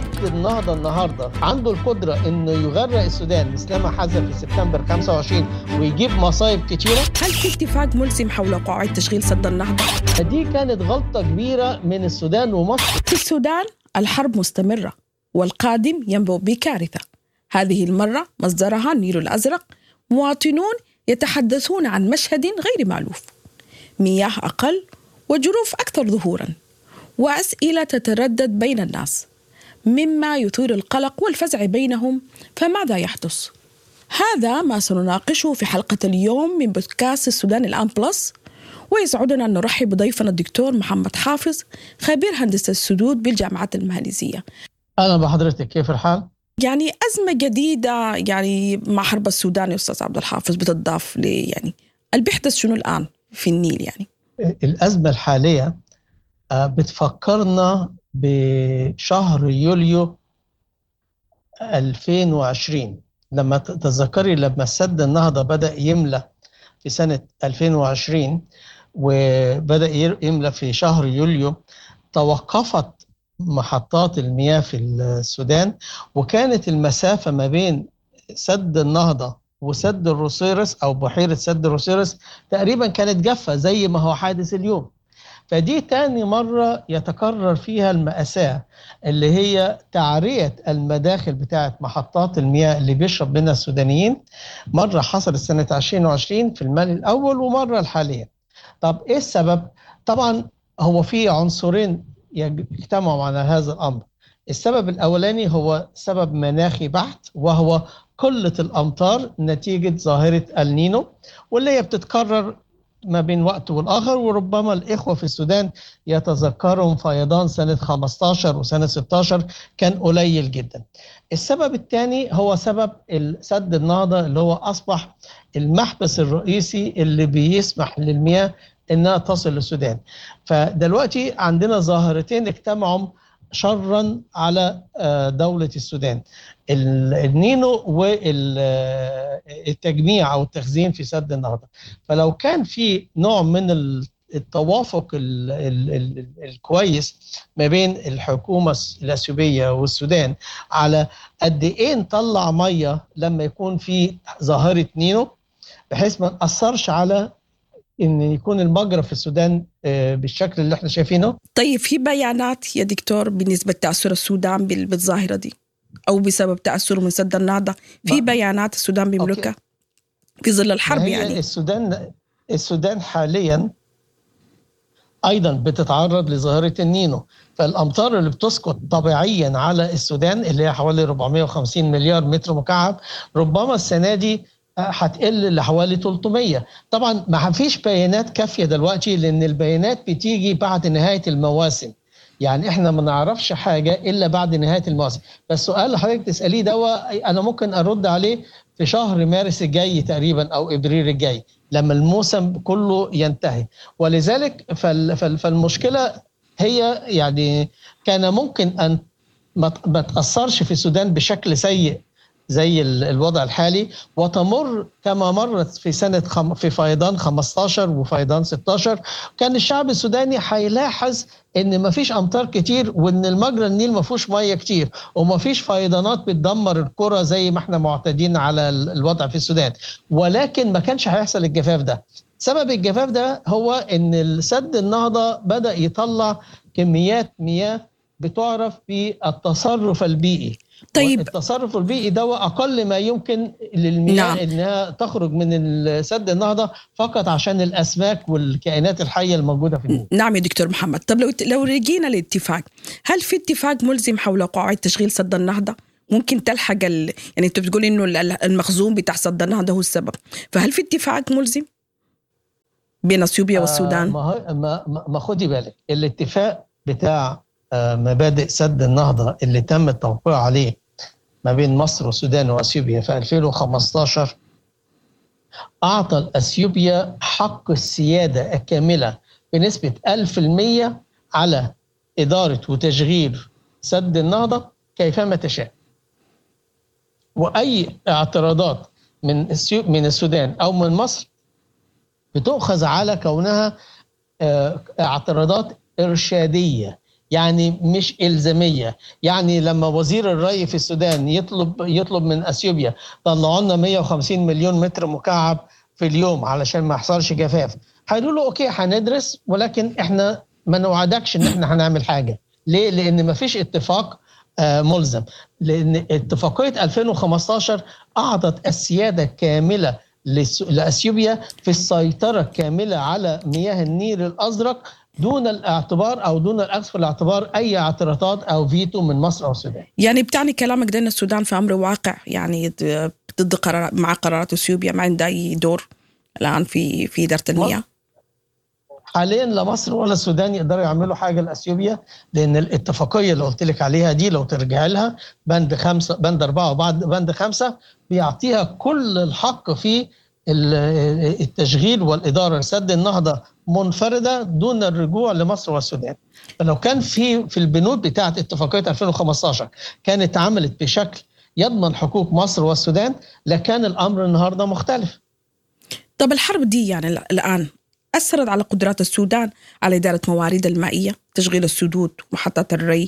سد النهضة النهاردة عنده القدرة إنه يغرق السودان مثلما حدث في سبتمبر 25 ويجيب مصايب كتيرة هل في اتفاق ملزم حول قواعد تشغيل سد النهضة؟ دي كانت غلطة كبيرة من السودان ومصر في السودان الحرب مستمرة والقادم ينبع بكارثة هذه المرة مصدرها النيل الأزرق مواطنون يتحدثون عن مشهد غير مألوف مياه أقل وجروف أكثر ظهورا وأسئلة تتردد بين الناس مما يثير القلق والفزع بينهم فماذا يحدث؟ هذا ما سنناقشه في حلقة اليوم من بودكاست السودان الآن بلس ويسعدنا أن نرحب بضيفنا الدكتور محمد حافظ خبير هندسة السدود بالجامعات الماليزية أهلا بحضرتك كيف الحال؟ يعني أزمة جديدة يعني مع حرب السودان يا أستاذ عبد الحافظ بتضاف لي يعني اللي بيحدث شنو الآن في النيل يعني الأزمة الحالية بتفكرنا بشهر يوليو 2020 لما تتذكري لما سد النهضة بدأ يملى في سنة 2020 وبدأ يملى في شهر يوليو توقفت محطات المياه في السودان وكانت المسافة ما بين سد النهضة وسد الروسيرس أو بحيرة سد الروسيرس تقريبا كانت جافة زي ما هو حادث اليوم فدي تاني مرة يتكرر فيها المأساة اللي هي تعرية المداخل بتاعة محطات المياه اللي بيشرب منها السودانيين مرة حصلت سنة 2020 في المال الأول ومرة الحالية طب إيه السبب؟ طبعا هو في عنصرين يجتمعوا على هذا الأمر السبب الأولاني هو سبب مناخي بحت وهو قلة الأمطار نتيجة ظاهرة النينو واللي هي بتتكرر ما بين وقت والآخر وربما الإخوة في السودان يتذكرهم فيضان سنة 15 وسنة 16 كان قليل جدا السبب الثاني هو سبب سد النهضة اللي هو أصبح المحبس الرئيسي اللي بيسمح للمياه انها تصل للسودان فدلوقتي عندنا ظاهرتين اجتمعوا شرا على دولة السودان النينو والتجميع أو التخزين في سد النهضة فلو كان في نوع من التوافق ال ال ال الكويس ما بين الحكومة الأثيوبية والسودان على قد إيه نطلع مية لما يكون في ظاهرة نينو بحيث ما نأثرش على ان يكون المجرى في السودان بالشكل اللي احنا شايفينه طيب في بيانات يا دكتور بالنسبه لتاثر السودان بالظاهره دي او بسبب تاثره من سد النهضه في بيانات السودان بيملكها في ظل الحرب يعني السودان السودان حاليا ايضا بتتعرض لظاهره النينو فالامطار اللي بتسقط طبيعيا على السودان اللي هي حوالي 450 مليار متر مكعب ربما السنه دي هتقل لحوالي 300 طبعا ما فيش بيانات كافيه دلوقتي لان البيانات بتيجي بعد نهايه المواسم يعني احنا ما نعرفش حاجه الا بعد نهايه المواسم بس السؤال اللي حضرتك تساليه ده انا ممكن ارد عليه في شهر مارس الجاي تقريبا او ابريل الجاي لما الموسم كله ينتهي ولذلك فالمشكله هي يعني كان ممكن ان ما تاثرش في السودان بشكل سيء زي الوضع الحالي وتمر كما مرت في سنة خم في فيضان 15 وفيضان 16 كان الشعب السوداني هيلاحظ ان ما فيش امطار كتير وان المجرى النيل ما فيهوش ميه كتير وما فيش فيضانات بتدمر القرى زي ما احنا معتادين على الوضع في السودان ولكن ما كانش هيحصل الجفاف ده سبب الجفاف ده هو ان السد النهضه بدا يطلع كميات مياه بتعرف بالتصرف البيئي طيب التصرف البيئي ده اقل ما يمكن للمياه نعم. انها تخرج من سد النهضه فقط عشان الاسماك والكائنات الحيه الموجوده في النيل نعم يا دكتور محمد طب لو لو رجينا للاتفاق هل في اتفاق ملزم حول قواعد تشغيل سد النهضه ممكن تلحق ال... يعني انت بتقول انه المخزون بتاع سد النهضه هو السبب فهل في اتفاق ملزم بين اثيوبيا والسودان آه ما, ما, ما خدي بالك الاتفاق بتاع مبادئ سد النهضة اللي تم التوقيع عليه ما بين مصر والسودان وأثيوبيا في 2015 أعطى أثيوبيا حق السيادة الكاملة بنسبة 1000% على إدارة وتشغيل سد النهضة كيفما تشاء وأي اعتراضات من من السودان أو من مصر بتؤخذ على كونها اعتراضات إرشادية يعني مش الزاميه يعني لما وزير الري في السودان يطلب يطلب من اثيوبيا طلعوا لنا 150 مليون متر مكعب في اليوم علشان ما يحصلش جفاف هيقولوا له اوكي هندرس ولكن احنا ما نوعدكش ان احنا هنعمل حاجه ليه لان ما فيش اتفاق آه ملزم لان اتفاقيه 2015 اعطت السياده كامله لاثيوبيا في السيطره الكامله على مياه النيل الازرق دون الاعتبار او دون الاخذ في الاعتبار اي اعتراضات او فيتو من مصر او السودان. يعني بتعني كلامك ده ان السودان في امر واقع يعني ضد قرار مع قرارات اثيوبيا ما عنده اي دور الان في في اداره المياه؟ حاليا لا مصر ولا السودان يقدروا يعملوا حاجه لاثيوبيا لان الاتفاقيه اللي قلت لك عليها دي لو ترجع لها بند خمسه بند اربعه وبعد بند خمسه بيعطيها كل الحق في التشغيل والاداره لسد النهضه منفرده دون الرجوع لمصر والسودان. فلو كان في في البنود بتاعه اتفاقيه 2015 كانت عملت بشكل يضمن حقوق مصر والسودان لكان الامر النهارده مختلف. طب الحرب دي يعني الان اثرت على قدرات السودان على اداره موارد المائيه، تشغيل السدود، محطات الري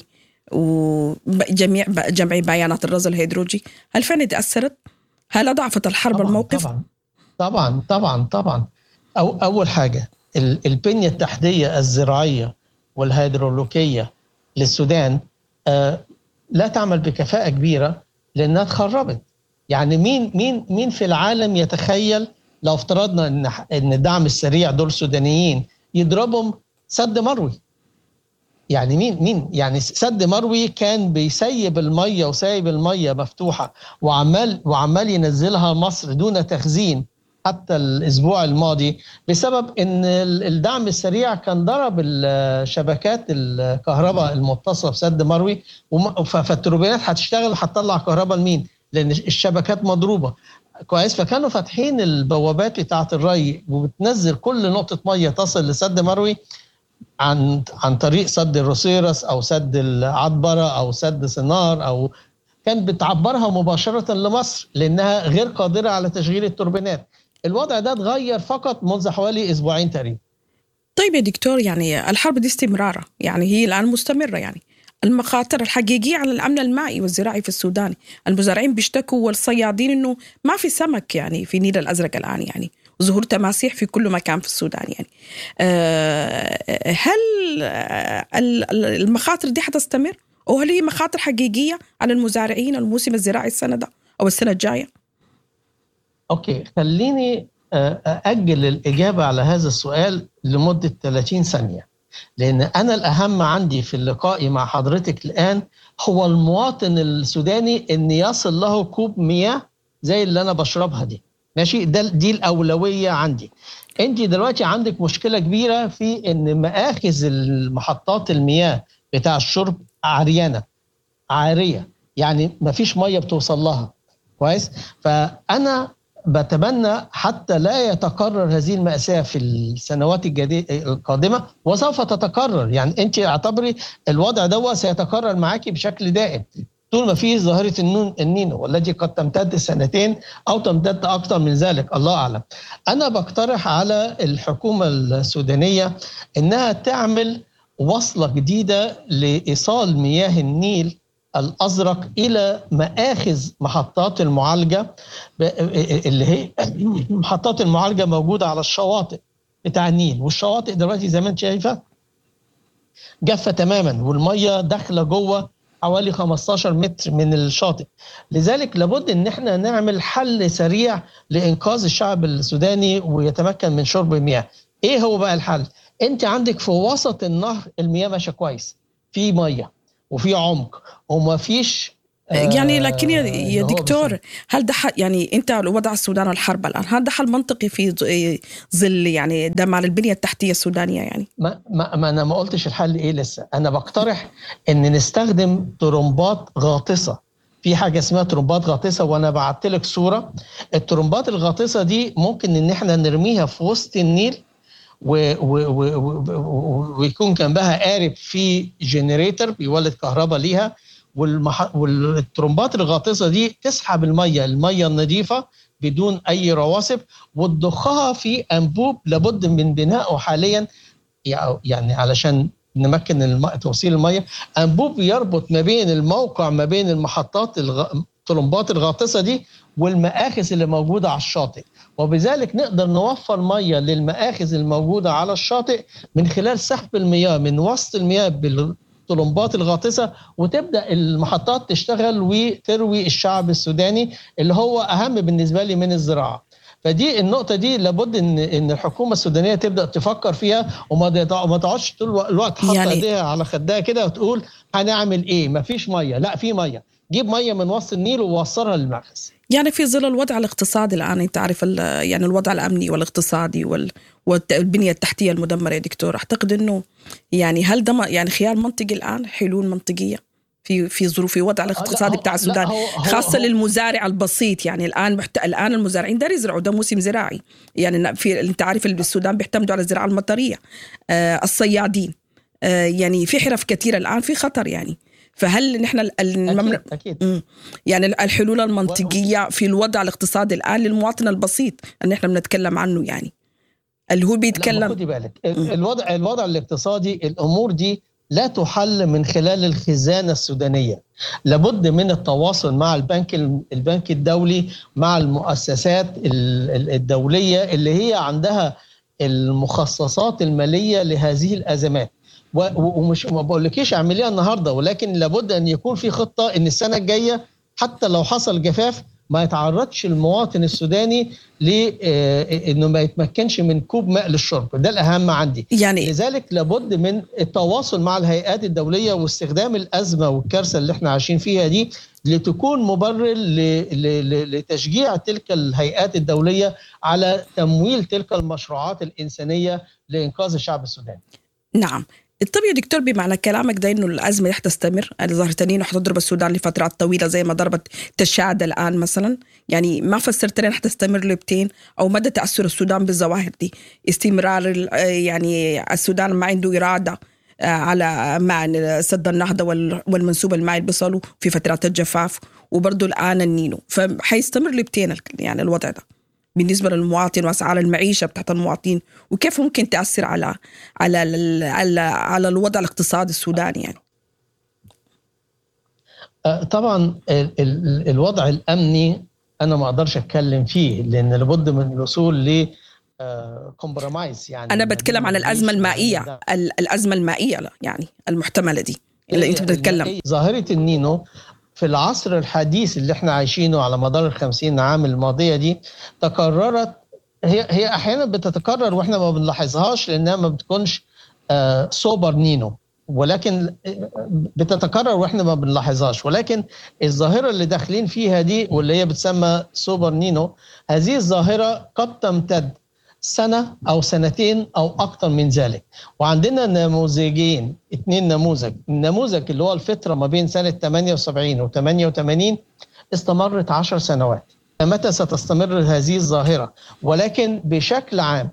وجميع جمع بيانات الرصد الهيدروجي، هل فعلا تاثرت؟ هل اضعفت الحرب طبعًا الموقف؟ طبعا طبعا طبعا طبعا أو اول حاجه البنيه التحتيه الزراعيه والهيدرولوجيه للسودان آه لا تعمل بكفاءه كبيره لانها اتخربت يعني مين مين مين في العالم يتخيل لو افترضنا ان ان الدعم السريع دول سودانيين يضربهم سد مروي يعني مين مين يعني سد مروي كان بيسيب الميه وسايب الميه مفتوحه وعمال وعمال ينزلها مصر دون تخزين حتى الاسبوع الماضي بسبب ان الدعم السريع كان ضرب شبكات الكهرباء المتصله بسد مروي فالتوربينات هتشتغل هتطلع كهرباء لمين؟ لان الشبكات مضروبه كويس فكانوا فاتحين البوابات بتاعه الري وبتنزل كل نقطه ميه تصل لسد مروي عن عن طريق سد الروسيرس او سد العطبره او سد سنار او كان بتعبرها مباشره لمصر لانها غير قادره على تشغيل التوربينات الوضع ده اتغير فقط منذ حوالي اسبوعين تقريبا طيب يا دكتور يعني الحرب دي استمرارة يعني هي الآن مستمرة يعني المخاطر الحقيقية على الأمن المائي والزراعي في السودان المزارعين بيشتكوا والصيادين أنه ما في سمك يعني في النيل الأزرق الآن يعني ظهور تماسيح في كل مكان في السودان يعني هل المخاطر دي حتستمر أو هل هي مخاطر حقيقية على المزارعين الموسم الزراعي السنة ده أو السنة الجاية؟ اوكي خليني اجل الاجابه على هذا السؤال لمده 30 ثانيه لان انا الاهم عندي في اللقاء مع حضرتك الان هو المواطن السوداني ان يصل له كوب مياه زي اللي انا بشربها دي ماشي ده دي الاولويه عندي انت دلوقتي عندك مشكله كبيره في ان مآخذ المحطات المياه بتاع الشرب عريانه عاريه يعني ما فيش ميه بتوصل لها كويس فانا بتمنى حتى لا يتكرر هذه المأساة في السنوات القادمة وسوف تتكرر يعني أنت اعتبري الوضع ده سيتكرر معاكي بشكل دائم طول ما في ظاهرة النون النينو والتي قد تمتد سنتين أو تمتد أكثر من ذلك الله أعلم أنا بقترح على الحكومة السودانية أنها تعمل وصلة جديدة لإيصال مياه النيل الازرق الى مآخذ محطات المعالجه اللي هي محطات المعالجه موجوده على الشواطئ بتاع النيل والشواطئ دلوقتي زي ما انت شايفه جافه تماما والميه داخله جوه حوالي 15 متر من الشاطئ لذلك لابد ان احنا نعمل حل سريع لانقاذ الشعب السوداني ويتمكن من شرب المياه ايه هو بقى الحل انت عندك في وسط النهر المياه ماشيه كويس في ميه وفي عمق وما فيش يعني لكن يا, يا دكتور هل ده يعني انت وضع السودان الحرب الان هل ده حل منطقي في ظل يعني دمار البنيه التحتيه السودانيه يعني ما, ما, ما انا ما قلتش الحل ايه لسه انا بقترح ان نستخدم طرمبات غاطسه في حاجه اسمها طرمبات غاطسه وانا بعت لك صوره الطرمبات الغاطسه دي ممكن ان احنا نرميها في وسط النيل ويكون جنبها قارب في جنريتور بيولد كهرباء ليها والمح... والترمبات الغاطسه دي تسحب الميه الميه النظيفه بدون اي رواسب وتضخها في انبوب لابد من بنائه حاليا يعني علشان نمكن الم... توصيل الميه انبوب يربط ما بين الموقع ما بين المحطات الغ... الطلمبات الغاطسه دي والمآخذ اللي موجوده على الشاطئ وبذلك نقدر نوفر ميه للمآخذ الموجوده على الشاطئ من خلال سحب المياه من وسط المياه بالطلمبات الغاطسه وتبدا المحطات تشتغل وتروي الشعب السوداني اللي هو اهم بالنسبه لي من الزراعه فدي النقطة دي لابد ان ان الحكومة السودانية تبدأ تفكر فيها وما ما تقعدش طول الوقت حاطة يعني ايديها على خدها كده وتقول هنعمل ايه؟ مفيش مية، لا في مية، جيب مية من وسط النيل ووصلها للمركز. يعني في ظل الوضع الاقتصادي الان انت عارف يعني الوضع الامني والاقتصادي وال والبنيه التحتيه المدمره يا دكتور اعتقد انه يعني هل ده يعني خيار منطقي الان حلول منطقيه في في ظروف في وضع الاقتصادي بتاع السودان هو هو خاصه هو للمزارع البسيط يعني الان محت... الان المزارعين دار يزرعوا ده موسم زراعي يعني في انت عارف السودان بيعتمدوا على الزراعه المطريه آه الصيادين آه يعني في حرف كثيره الان في خطر يعني فهل نحن الممل... أكيد, أكيد. يعني الحلول المنطقيه في الوضع الاقتصادي الان للمواطن البسيط اللي احنا بنتكلم عنه يعني اللي هو بيتكلم خدي بالك الوضع الوضع الاقتصادي الامور دي لا تحل من خلال الخزانه السودانيه لابد من التواصل مع البنك البنك الدولي مع المؤسسات الدوليه اللي هي عندها المخصصات الماليه لهذه الازمات ومش ما بقولكيش اعمليها النهارده ولكن لابد ان يكون في خطه ان السنه الجايه حتى لو حصل جفاف ما يتعرضش المواطن السوداني لانه ما يتمكنش من كوب ماء للشرب ده الاهم عندي يعني لذلك لابد من التواصل مع الهيئات الدوليه واستخدام الازمه والكارثه اللي احنا عايشين فيها دي لتكون مبرر لتشجيع تلك الهيئات الدوليه على تمويل تلك المشروعات الانسانيه لانقاذ الشعب السوداني نعم طب يا دكتور بمعنى كلامك ده انه الازمه رح تستمر يعني ظاهره النينو حتضرب السودان لفترات طويله زي ما ضربت تشاد الان مثلا يعني ما فسرت لنا حتستمر لبتين او مدى تاثر السودان بالظواهر دي استمرار يعني السودان ما عنده اراده على مع سد النهضه والمنسوب المائي اللي بيصلوا في فترات الجفاف وبرضه الان النينو فحيستمر لبتين يعني الوضع ده بالنسبه للمواطن واسعار المعيشه بتاعت المواطنين وكيف ممكن تاثر على على على, على الوضع الاقتصادي السوداني يعني طبعا الوضع الامني انا ما اقدرش اتكلم فيه لان لابد من الوصول ل كومبرومايز يعني انا بتكلم عن الازمه المائيه الازمه المائيه يعني المحتمله دي اللي انت بتتكلم ظاهره النينو في العصر الحديث اللي احنا عايشينه على مدار الخمسين عام الماضية دي تكررت هي هي احيانا بتتكرر واحنا ما بنلاحظهاش لانها ما بتكونش آه سوبر نينو ولكن بتتكرر واحنا ما بنلاحظهاش ولكن الظاهره اللي داخلين فيها دي واللي هي بتسمى سوبر نينو هذه الظاهره قد تمتد سنة أو سنتين أو أكثر من ذلك وعندنا نموذجين اثنين نموذج النموذج اللي هو الفترة ما بين سنة 78 و 88 استمرت 10 سنوات متى ستستمر هذه الظاهرة ولكن بشكل عام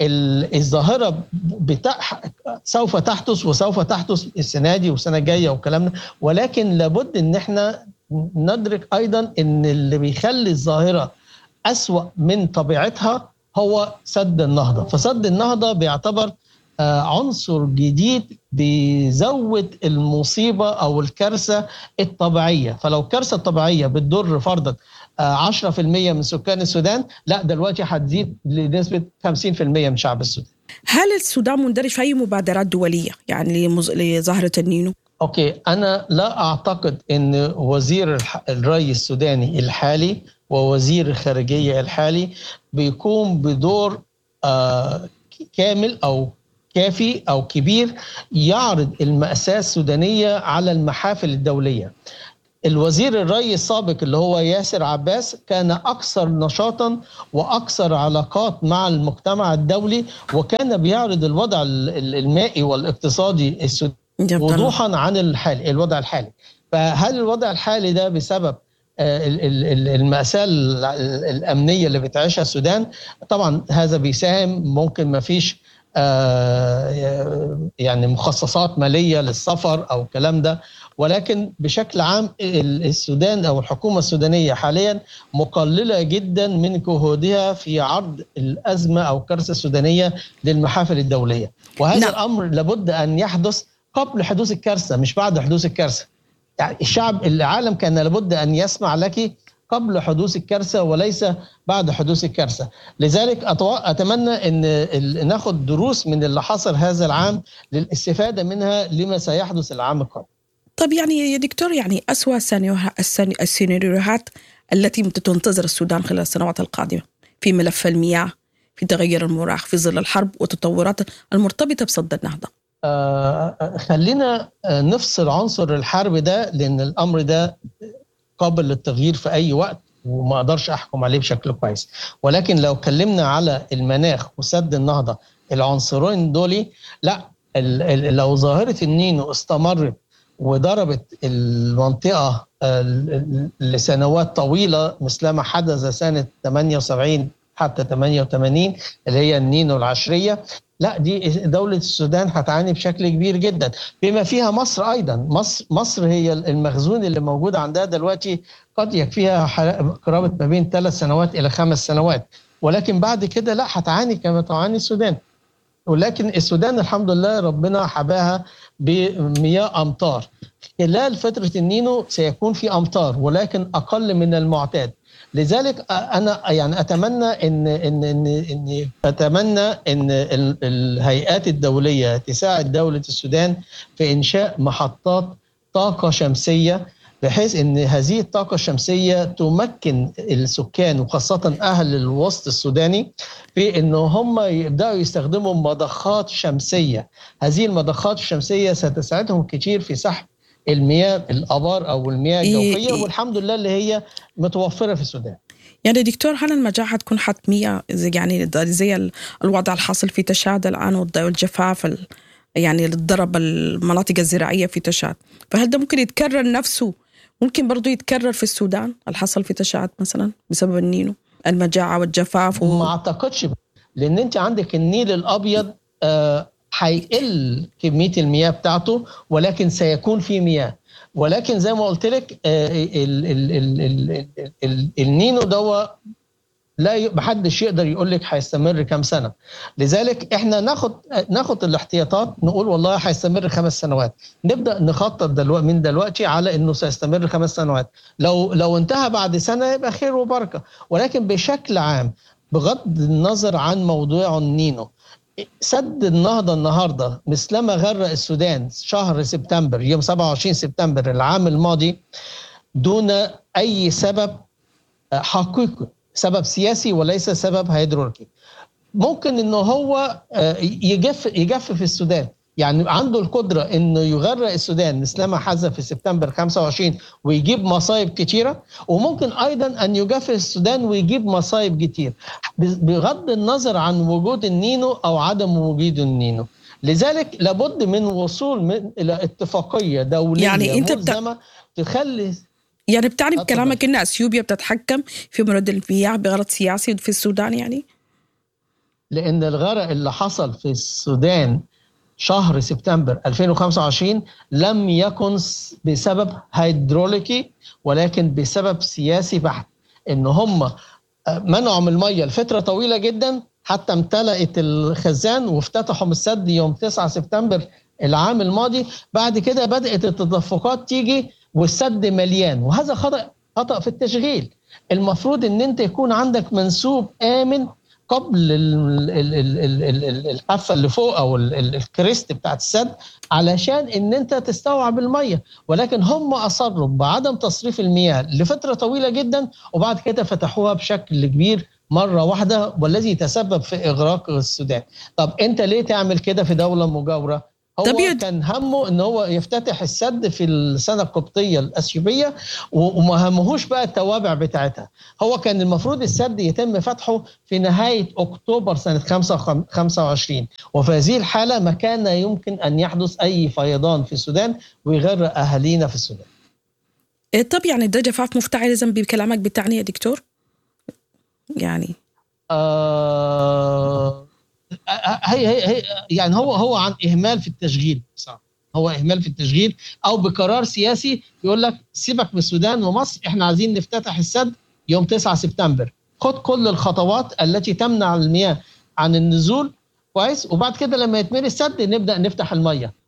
الظاهرة بتاع سوف تحدث وسوف تحدث السنة دي والسنة الجاية والكلام ده ولكن لابد ان احنا ندرك ايضا ان اللي بيخلي الظاهرة أسوأ من طبيعتها هو سد النهضة فسد النهضة بيعتبر عنصر جديد بيزود المصيبة أو الكارثة الطبيعية فلو كارثة طبيعية بتضر فرضا 10% من سكان السودان لا دلوقتي هتزيد لنسبة 50% من شعب السودان هل السودان مندرج في أي مبادرات دولية يعني لظاهرة النينو؟ أوكي أنا لا أعتقد أن وزير الري السوداني الحالي ووزير الخارجية الحالي بيقوم بدور آه كامل أو كافي أو كبير يعرض المأساة السودانية على المحافل الدولية الوزير الري السابق اللي هو ياسر عباس كان أكثر نشاطا وأكثر علاقات مع المجتمع الدولي وكان بيعرض الوضع المائي والاقتصادي السوداني وضوحا عن الحالي الوضع الحالي فهل الوضع الحالي ده بسبب المأساة الأمنية اللي بتعيشها السودان طبعا هذا بيساهم ممكن ما فيش يعني مخصصات مالية للسفر أو الكلام ده ولكن بشكل عام السودان او الحكومه السودانيه حاليا مقلله جدا من جهودها في عرض الازمه او الكارثه السودانيه للمحافل الدوليه وهذا نعم. الامر لابد ان يحدث قبل حدوث الكارثه مش بعد حدوث الكارثه يعني الشعب العالم كان لابد ان يسمع لك قبل حدوث الكارثه وليس بعد حدوث الكارثه لذلك أتو- اتمنى ان ال- ناخد دروس من اللي حصل هذا العام للاستفاده منها لما سيحدث العام القادم طب يعني يا دكتور يعني أسوأ السيناريوها- السن- السيناريوهات التي تنتظر السودان خلال السنوات القادمة في ملف المياه في تغير المناخ في ظل الحرب والتطورات المرتبطة بصد النهضة آه، خلينا آه، نفصل عنصر الحرب ده لان الامر ده قابل للتغيير في اي وقت وما اقدرش احكم عليه بشكل كويس ولكن لو اتكلمنا على المناخ وسد النهضه العنصرين دول لا ال- ال- لو ظاهره النينو استمرت وضربت المنطقه آه، ل- لسنوات طويله مثلما حدث سنه 78 حتى 88 اللي هي النينو العشريه لا دي دولة السودان هتعاني بشكل كبير جدا بما فيها مصر أيضا مصر, مصر هي المخزون اللي موجود عندها دلوقتي قد يكفيها ح- قرابة ما بين ثلاث سنوات إلى خمس سنوات ولكن بعد كده لا هتعاني كما تعاني السودان ولكن السودان الحمد لله ربنا حباها بمياه أمطار خلال فترة النينو سيكون في أمطار ولكن أقل من المعتاد لذلك انا يعني اتمنى ان ان ان, إن اتمنى ان ال- الهيئات الدوليه تساعد دوله السودان في انشاء محطات طاقه شمسيه بحيث ان هذه الطاقه الشمسيه تمكن السكان وخاصه اهل الوسط السوداني في ان هم يبداوا يستخدموا مضخات شمسيه هذه المضخات الشمسيه ستساعدهم كتير في سحب المياه الابار او المياه إيه الجوفيه إيه. والحمد لله اللي هي متوفره في السودان يعني دكتور هل المجاعة حتكون حتمية زي يعني زي ال- الوضع الحاصل في تشاد الآن والض- والجفاف ال- يعني اللي ضرب المناطق الزراعية في تشاد فهل ده ممكن يتكرر نفسه ممكن برضو يتكرر في السودان الحصل في تشاد مثلا بسبب النينو المجاعة والجفاف و... ما اعتقدش ب- لان انت عندك النيل الابيض آه، هيقل كميه المياه بتاعته ولكن سيكون في مياه ولكن زي ما قلت لك آه، ال- ال- ال- ال- ال- ال- النينو دوا لا ي- محدش يقدر يقول لك هيستمر كام سنه لذلك احنا ناخد ناخد الاحتياطات نقول والله هيستمر خمس سنوات نبدا نخطط دلوقتي من دلوقتي على انه سيستمر خمس سنوات لو لو انتهى بعد سنه يبقى خير وبركه ولكن بشكل عام بغض النظر عن موضوع النينو سد النهضه النهارده مثلما غرق السودان شهر سبتمبر يوم 27 سبتمبر العام الماضي دون اي سبب حقيقي سبب سياسي وليس سبب هيدرولوجي ممكن انه هو آه، يجف يجف في السودان يعني عنده القدره انه يغرق السودان مثلما حدث في سبتمبر 25 ويجيب مصايب كتيره وممكن ايضا ان يجف السودان ويجيب مصايب كتير بغض النظر عن وجود النينو او عدم وجود النينو لذلك لابد من وصول من الى اتفاقيه دوليه يعني أنت بت- ملزمه تخلي يعني بتعني اتفضل. بكلامك ان اثيوبيا بتتحكم في مرد المياه بغرض سياسي في السودان يعني لان الغرق اللي حصل في السودان شهر سبتمبر 2025 لم يكن س- بسبب هيدروليكي ولكن بسبب سياسي بحت ان هم آه، منعوا من الميه لفتره طويله جدا حتى امتلأت الخزان وافتتحوا من السد يوم 9 سبتمبر العام الماضي بعد كده بدأت التدفقات تيجي والسد مليان وهذا خطأ خطأ في التشغيل المفروض ان انت يكون عندك منسوب آمن قبل ال- ال- ال- ال- ال- ال- الحافه اللي فوق او ال- ال- الكريست بتاعت السد علشان ان انت تستوعب الميه ولكن هم اصروا بعدم تصريف المياه لفتره طويله جدا وبعد كده فتحوها بشكل كبير مره واحده والذي تسبب في اغراق السودان طب انت ليه تعمل كده في دوله مجاوره هو طب يد- كان همه ان هو يفتتح السد في السنه القبطيه الاثيوبيه و- وما همهوش بقى التوابع بتاعتها هو كان المفروض السد يتم فتحه في نهايه اكتوبر سنه 25 وفي هذه الحاله ما كان يمكن ان يحدث اي فيضان في السودان ويغرق اهالينا في السودان إيه طب يعني ده جفاف مفتعل اذا بكلامك بتعني يا دكتور يعني آه هي هي هي يعني هو هو عن اهمال في التشغيل صح هو اهمال في التشغيل او بقرار سياسي يقول لك سيبك من السودان ومصر احنا عايزين نفتتح السد يوم 9 سبتمبر خد كل الخطوات التي تمنع المياه عن النزول كويس وبعد كده لما يتملي السد نبدا نفتح الميه